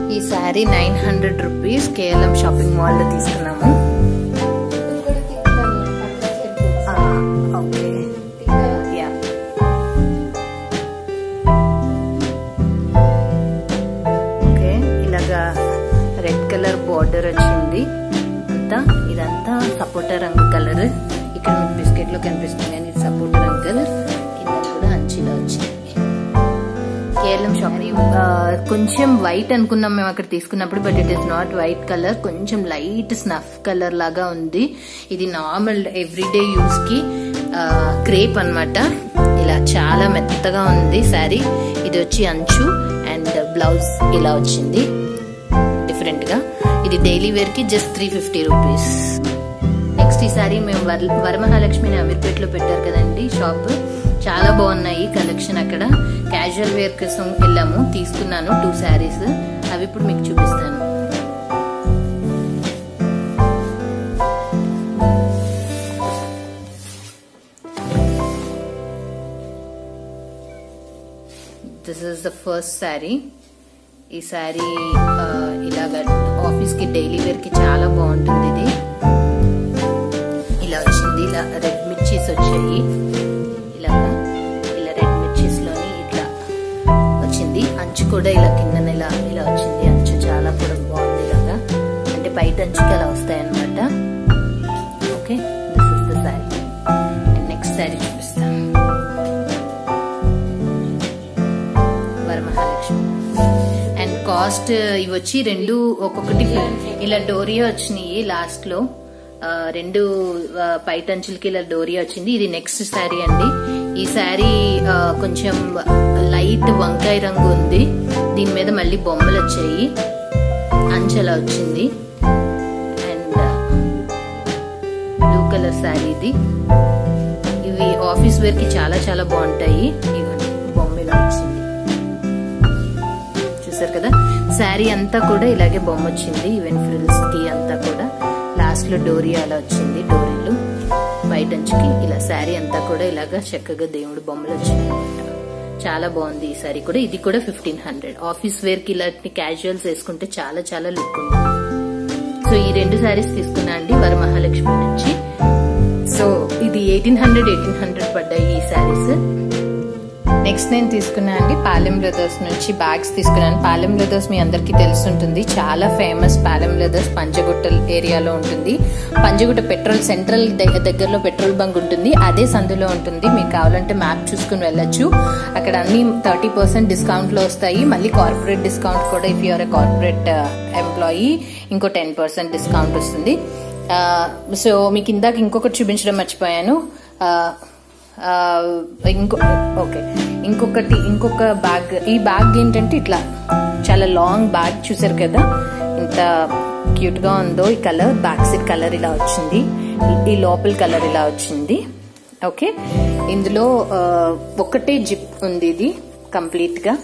ఈ sari nine hundred rupees KLM shopping mall లో తీసుకున్నాము ఆ, ఓకే యా ఓకే ఇలాగా రెడ్ కలర్ బార్డర్ వచ్చింది అంతా ఇదంతా సపోటా రంగు కలర్ ఇక్కడ మీకు బిస్కెట్ లో కనిపిస్తుంది కానీ ఇది సపోటా రంగు కలర్ కింద కూడా అంచిలో వచ్చింది కేవలం షాపింగ్ కొంచెం వైట్ అనుకున్నాం మేము అక్కడ తీసుకున్నప్పుడు but it is not white colour కొంచెం లైట్ స్నఫ్ కలర్ లాగా ఉంది ఇది నార్మల్ ఎవ్రీడే యూస్ కి క్రేప్ అన్నమాట ఇలా చాలా మెత్తగా ఉంది శారీ ఇది వచ్చి అంచు అండ్ బ్లౌజ్ ఇలా వచ్చింది డిఫరెంట్ గా ఇది డైలీ వేర్ కి just three fifty rupees next ఈ సారీ మేము వర- వరమహాలక్ష్మిని అమీర్పేటలో పెట్టారు కదండి షాప్ చాలా బాగున్నాయి కలెక్షన్ అక్కడ క్యాజువల్ వేర్ కోసం వెళ్ళాము తీసుకున్నాను టూ శారీస్ అవి ఇప్పుడు మీకు చూపిస్తాను this is the first sari ఈ శారీ ఇలాగ ఆఫీస్ కి డైలీ వేర్ కి చాలా బాగుంటుంది ఇది ఇలా వచ్చింది ఇలా రెడ్ మిర్చీస్ వచ్చాయి ఇలాగా ఇలా రెడ్ మిర్చీస్ లోని ఇట్లా వచ్చింది అంచు కూడా ఇలా కింద ఇలా ఇలా వచ్చింది అంచు చాలా కూడా బాగుంది ఇలాగా అంటే బయట అంచుకి అలా వస్తాయి అనమాట okay this is the sari next sari చూపిస్తాను వరమహాలక్ష్మి అండ్ కాస్ట్ ఇవి వచ్చి రెండు ఒక్కొక్కటి ఇలా డోరియా వచ్చినాయి లాస్ట్ లో ఆ, రెండు ఆ, పైటంచులకి ఇలా డోరియా వచ్చింది ఇది నెక్స్ట్ శారీ అండి ఈ శారీ ఆ, కొంచెం లైట్ వంకాయ రంగు ఉంది దీని మీద మళ్ళీ బొమ్మలు వచ్చాయి అంచెలా వచ్చింది అండ్ బ్లూ కలర్ శారీ ఇది ఇవి ఆఫీస్ వేర్ కి చాలా చాలా బాగుంటాయి ఇవన్నీ బొమ్మ ఇలా వచ్చింది చూసారు కదా శారీ అంతా కూడా ఇలాగే బొమ్మ వచ్చింది ఈవెన్ ఫ్రిల్స్ కి అంతా కూడా లాస్ట్ లో డోరీ అలా వచ్చింది డోరీలు బయట అంచుకి ఇలా శారీ అంతా కూడా ఇలాగా చక్కగా దేవుడు బొమ్మలు వచ్చినాయి చాలా బాగుంది ఈ శారీ కూడా ఇది కూడా ఫిఫ్టీన్ హండ్రెడ్ ఆఫీస్ వేర్ కి ఇలాంటి క్యాజువల్స్ వేసుకుంటే చాలా చాలా లుక్ ఉంది సో ఈ రెండు శారీస్ తీసుకున్నా అండి వరమహాలక్ష్మి నుంచి సో ఇది ఎయిటీన్ హండ్రెడ్ ఎయిటీన్ హండ్రెడ్ పడ్డాయి ఈ శారీస్ నెక్స్ట్ నేను తీసుకున్నా అండి పాలెం లెదర్స్ నుంచి బ్యాగ్స్ తీసుకున్నాను పాలెం లెదర్స్ మీ అందరికీ తెలుసుంటుంది చాలా ఫేమస్ పాలెం లెదర్స్ పంజగుట్ట ఏరియాలో ఉంటుంది పంజగుట్ట పెట్రోల్ సెంట్రల్ దగ్గ- దగ్గరలో పెట్రోల్ బంక్ ఉంటుంది అదే సందులో ఉంటుంది మీకు కావాలంటే మ్యాప్ చూసుకుని వెళ్ళొచ్చు అక్కడ అన్ని థర్టీ పర్సెంట్ డిస్కౌంట్ లో వస్తాయి మళ్ళీ కార్పొరేట్ డిస్కౌంట్ కూడా if you're a corporate employee ఇంకో టెన్ పర్సెంట్ డిస్కౌంట్ వస్తుంది సో మీకు ఇందాక ఇంకొకటి చూపించడం మర్చిపోయాను ఆ, ఆ, ఇంకో ఓకే ఇంకొకటి ఇంకొక బ్యాగ్ ఈ బ్యాగ్ ఏంటంటే ఇట్లా చాలా లాంగ్ బ్యాగ్ చూసారు కదా ఇంత క్యూట్ గా ఉందో ఈ కలర్ బ్యాక్ సైడ్ కలర్ ఇలా వచ్చింది ఈ లోపల కలర్ ఇలా వచ్చింది ఓకే ఇందులో ఆ, ఒకటే జిప్ ఉంది ఇది కంప్లీట్ గా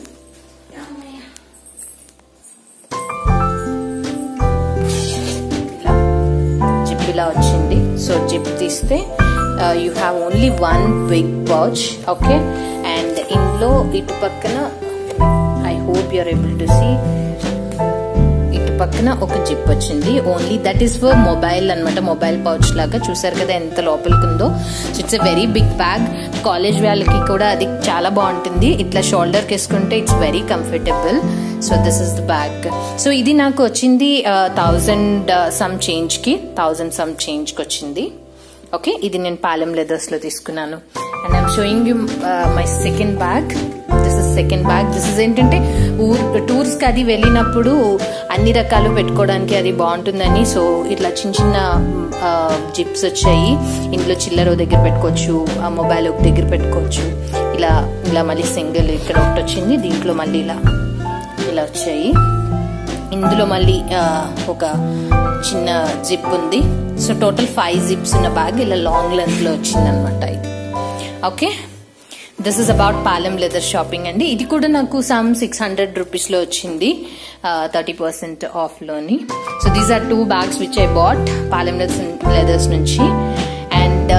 ఇలా జిప్ ఇలా వచ్చింది సో జిప్ తీస్తే you have only one big pouch okay and ఇందులో ఇటు పక్కన I hope you're able to see ఇటు పక్కన ఒక జిప్ వచ్చింది only that is for mobile అన్నమాట మొబైల్ పౌచ్ లాగా చూసారు కదా ఎంత లోపలికి ఉందో so it's a very big bag college వాళ్ళకి కూడా అది చాలా బాగుంటుంది ఇట్లా షోల్డర్కి వేసుకుంటే it's very comfortable so this is the bag so ఇది నాకు వచ్చింది థౌజండ్ సమ్ చేంజ్కి థౌజండ్ సమ్ చేంజ్కి వచ్చింది ఓకే ఇది నేను పాలెం లెదర్స్ లో తీసుకున్నాను and I'm showing you my second bag this is second bag this is ఏంటంటే ఊర్ టూర్స్ కి అది వెళ్ళినప్పుడు అన్ని రకాలు పెట్టుకోవడానికి అది బాగుంటుందని సో ఇట్లా చిన్న చిన్న జిప్స్ వచ్చాయి ఇంట్లో చిల్లర ఓ దగ్గర పెట్టుకోవచ్చు ఆ మొబైల్ ఒక దగ్గర పెట్టుకోవచ్చు ఇలా ఇలా మళ్ళీ సింగిల్ ఇక్కడ ఒకటి వచ్చింది దీంట్లో మళ్ళీ ఇలా ఇలా వచ్చాయి ఇందులో మళ్ళీ ఆ, ఒక చిన్న జిప్ ఉంది సో టోటల్ ఫైవ్ జిప్స్ ఉన్న బ్యాగ్ ఇలా లాంగ్ లెంత్ లో వచ్చింది అనమాట ఇది okay this is about Palem leather shopping అండి ఇది కూడా నాకు సమ్ సిక్స్ హండ్రెడ్ రూపీస్ లో వచ్చింది థర్టీ పర్సెంట్ ఆఫ్ లోని so these are two bags which I bought Palem leathers నుంచి అండ్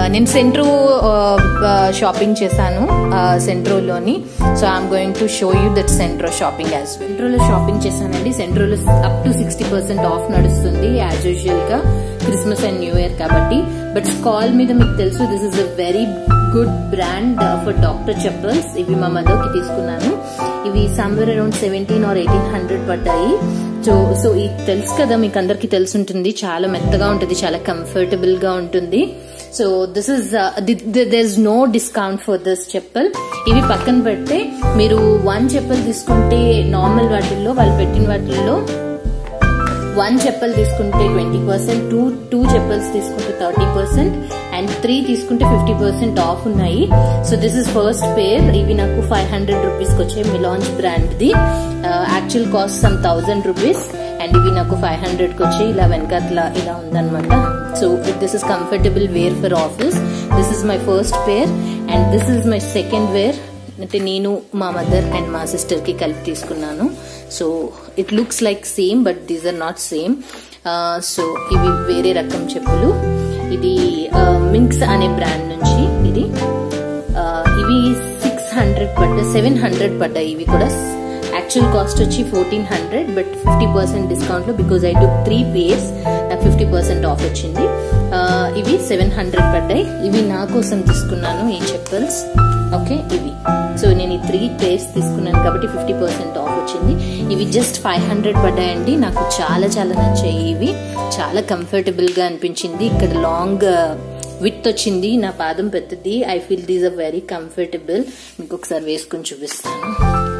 నేను సెంట్రో షాపింగ్ చేశాను సెంట్రోలోని so I'm going to show you that Centro shopping as సెంట్రోలో షాపింగ్ చేశానండి సెంట్రోలో up to sixty percent off నడుస్తుంది as usual గా క్రిస్మస్ అండ్ న్యూ ఇయర్ కాబట్టి బట్ స్కాల్ మీద మీకు తెలుసు this is a very good brand for doctor chappals ఇవి మా మదర్కి తీసుకున్నాను ఇవి somewhere around seventeen or eighteen hundred పడ్డాయి సో సో ఇది తెలుసు కదా మీకు అందరికి తెలుసుంటుంది చాలా మెత్తగా ఉంటుంది చాలా కంఫర్టబుల్ గా ఉంటుంది so this is there is no discount for this chappal ఇవి పక్కన పెడితే మీరు వన్ చెప్పల్ తీసుకుంటే నార్మల్ వాటిల్లో వాళ్ళు పెట్టిన వాటిల్లో వన్ చెప్పల్ తీసుకుంటే twenty percent two two chappals తీసుకుంటే థర్టీ పర్సెంట్ అండ్ త్రీ తీసుకుంటే ఫిఫ్టీ పర్సెంట్ ఆఫ్ ఉన్నాయి so this is first pair ఇవి నాకు ఫైవ్ హండ్రెడ్ రూపీస్కి వచ్చాయి మిలాంజ్ బ్రాండ్ది actual cost some thousand rupees and ఇవి నాకు ఫైవ్ హండ్రెడ్కి వచ్చాయి ఇలా వెనకట్లా ఇలా ఉందన్నమాట so this is comfortable wear for office this is my first pair and this is my second wear అంటే నేను మా మదర్ అండ్ మా సిస్టర్కి కలిపి తీసుకున్నాను so it looks like same but these are not same so ఇవి వేరే రకం చెప్పులు ఇది మింక్స్ అనే బ్రాండ్ నుంచి ఇది ఇవి సిక్స్ హండ్రెడ్ పడ్డాయి సెవెన్ హండ్రెడ్ పడ్డాయి ఇవి కూడా యాక్చువల్ కాస్ట్ వచ్చి fourteen hundred but fifty percent discount లో because I took three pairs నాకు ఫిఫ్టీ పర్సెంట్ ఆఫ్ వచ్చింది ఇవి సెవెన్ హండ్రెడ్ పడ్డాయి ఇవి నా కోసం తీసుకున్నాను ఈ చెప్పల్స్ ఓకే ఇవి సో నేను ఈ త్రీ పేర్స్ తీసుకున్నాను కాబట్టి ఫిఫ్టీ పర్సెంట్ ఆఫ్ వచ్చింది ఇవి జస్ట్ ఫైవ్ హండ్రెడ్ పడ్డాయండి నాకు చాలా చాలా నచ్చాయి ఇవి చాలా కంఫర్టబుల్ గా అనిపించింది ఇక్కడ లాంగ్ విత్ వచ్చింది నా పాదం పెద్దది I feel these are very comfortable మీకు ఒకసారి వేసుకుని చూపిస్తాను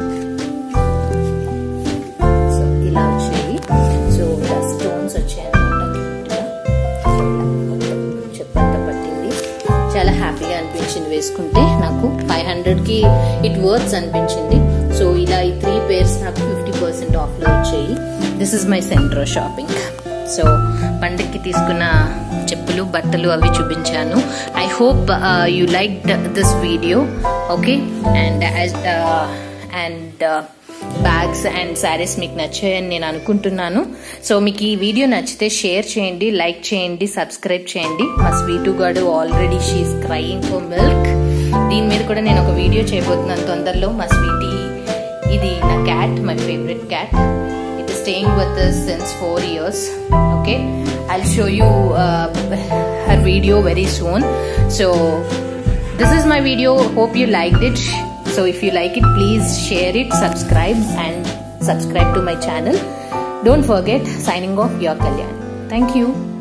సో ఇలా వచ్చాయి సో ఇలా స్టోన్స్ వచ్చాయి అనమాట చెప్పంత పట్టింది చాలా హ్యాపీగా అనిపించింది వేసుకుంటే నాకు ఫైవ్ హండ్రెడ్ కి ఇట్ వర్త్స్ అనిపించింది సో ఇలా ఈ త్రీ పేర్స్ నాకు ఫిఫ్టీ పర్సెంట్ ఆఫ్ లో వచ్చాయి this is my Centro shopping so పండక్కి తీసుకున్న చెప్పులు బట్టలు అవి చూపించాను I hope you like this video okay and and bags and saris మీకు నచ్చాయని నేను అనుకుంటున్నాను సో మీకు ఈ వీడియో నచ్చితే షేర్ చేయండి లైక్ చేయండి సబ్స్క్రైబ్ చేయండి మా స్వీటు గాడు already she's crying for milk దీని మీద కూడా నేను ఒక వీడియో చేయబోతున్నాను తొందరలో మా స్వీటీ ఇది నా cat my favourite cat it is staying with since four years okay I show you her video very soon so this is my video hope you liked it so if you like it please share it subscribe and subscribe to my channel don't forget signing off your kalyan thank you